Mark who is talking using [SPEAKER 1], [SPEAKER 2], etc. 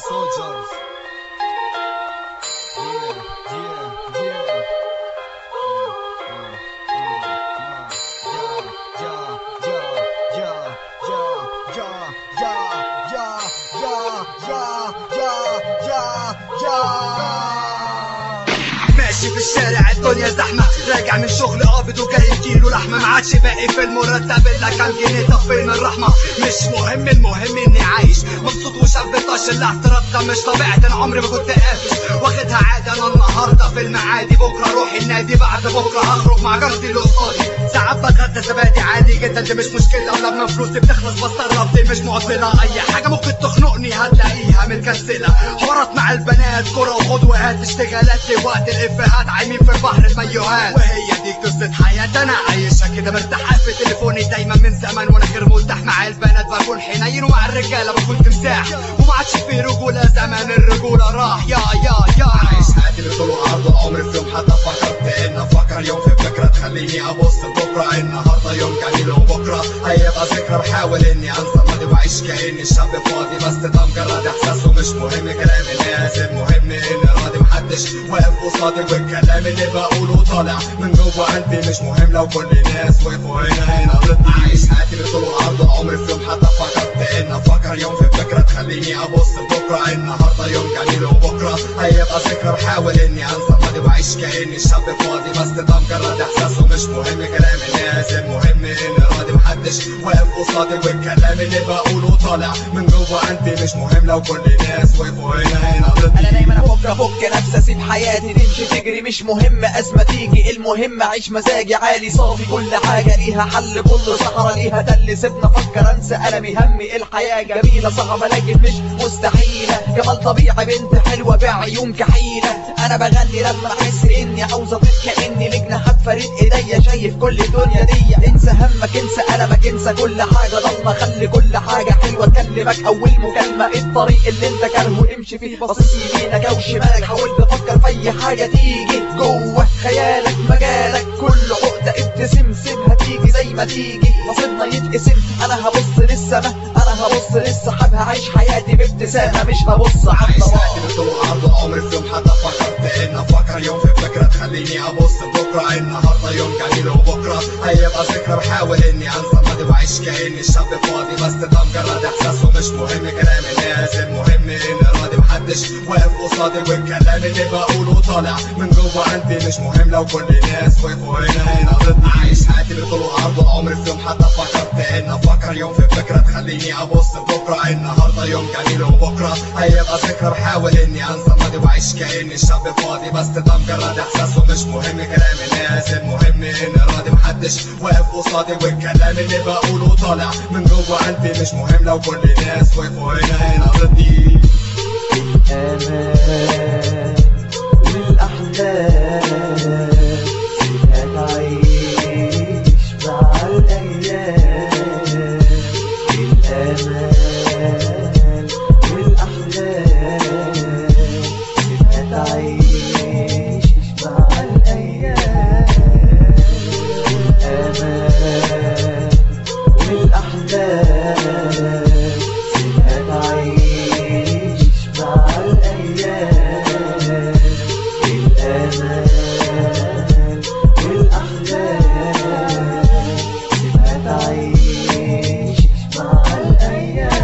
[SPEAKER 1] soldiers. Yeah, yeah, yeah.
[SPEAKER 2] ماشي في الشارع الدنيا زحمة راجع من شغل قابض وجاي كيلو لحمة ما عادش باقي في المرتب الا كام جنيه طب فين الرحمة مش مهم المهم اني عايش مبسوط وشاب طاش الاعتراض ده مش طبيعتي انا عمري ما كنت قافش واخدها عادة انا النهاردة في المعادي بكرة اروح النادي بعد بكرة هخرج مع جارتي اللي قصادي ساعات بتغدى زبادي عادي جدا دي مش مشكلة ولما فلوسي بتخلص بستغرب دي مش معضلة اي حاجة ممكن تخنقني هتلاقيها متكنسلة حوارات مع البنات كرة وغدوات اشتغالات في وقت الافيهات عايمين في بحر المايوهات وهي دي قصة حياتي انا عايشة كده مرتاح في تليفوني دايما من زمان وانا غير مرتاح مع البنات بكون حنين ومع الرجالة بكون تمساح وما عادش في رجولة زمان الرجولة راح يا يا يا عايش حياتي بطول وعرض عمري في يوم حتى فكرت ان افكر يوم في فكرة تخليني ابص لبكرة النهاردة يوم جميل وبكرة هيبقى ذكرى بحاول اني انسى الماضي واعيش كاني شاب فاضي بس ده مجرد احساس ومش مهم كلام الناس المهم اني راضي محدش واقف قصادي والكلام اللي بقوله طالع من جوه قلبي مش مهم لو كل الناس وقفوا هنا هنا ضدي عايش حياتي بطول وعرض عمري في يوم حتى فكرت ان افكر يوم في فكرة تخليني ابص لبكرة النهاردة يوم جميل وبكرة هيبقى ذكرى بحاول اني انسى الماضي واعيش كاني شاب فاضي بس ده مجرد احساس ومش مهم كلام الناس المهم اني راضي محدش واقف قصادي والكلام اللي بقوله طالع من جوه قلبي مش مهم لو كل الناس وقفوا هنا هنا ضدي
[SPEAKER 3] انا دايما افكر افك نفسي اسيب حياتي تمشي تجري مش مهم ازمه تيجي المهم اعيش مزاجي عالي صافي كل حاجه ليها حل كل صحراء ليها تل سيبنا افكر انسى المي همي الحياه جميله صعبه لكن مش مستحيله جمال طبيعي بنت حلوه بعيون كحيله انا بغني لما احس اني عاوز اطير كاني لجنحات فريد ايديا شايف كل الدنيا دي انسى همك انسى المك انسى كل حاجه ضلمه خلي كل حاجه حلوه اكلمك اول مكالمه الطريق اللي انت كارهه امشي فيه باصص يمينك او شمالك حاول تفكر في اي حاجه تيجي جوه خيالك مجالك كل عقده ابتسم سيبها تيجي زي ما تيجي نصيبنا يتقسم انا هبص للسما انا هبص للسحاب هعيش حياتي بابتسامه مش هبص على
[SPEAKER 2] عايش
[SPEAKER 3] الضباب
[SPEAKER 2] حياتي بطول وعرض عمري في يوم حتى فكرت ان افكر يوم في فكرة تخليني ابص لبكرة النهاردة يوم جميل وبكرة هيبقى ذكرى بحاول اني انسى الماضي واعيش كاني شاب فاضي بس ده مجرد احساس ومش مهم كلام الناس المهم اني راضي محدش واقف قصادي والكلام اللي بقوله طالع من جوه قلبي مش مهم لو كل الناس وقفوا هنا هنا ضدي عايش حياتي بطول وعرض عمري في يوم حتى فكرت ان افكر يوم في فكرة تخليني ابص لبكرة النهاردة يوم جميل وبكرة هيبقى ذكرى بحاول اني انسى الماضي واعيش كاني شاب فاضي بس ده مجرد احساس ومش مهم كلام الناس المهم اني راضي محدش واقف قصادي والكلام اللي بقوله طالع من جوه قلبي مش مهم لو كل الناس وقفوا هنا هنا ضدي
[SPEAKER 3] الأمان والأحلام سيبها تعيش مع الأيام الأمان والأحلام سيبها تعيش مع الأيام الأمان والأحلام سيبها تعيش مع الأيام الأمان والأحلام سيبها تعيش مع الأيام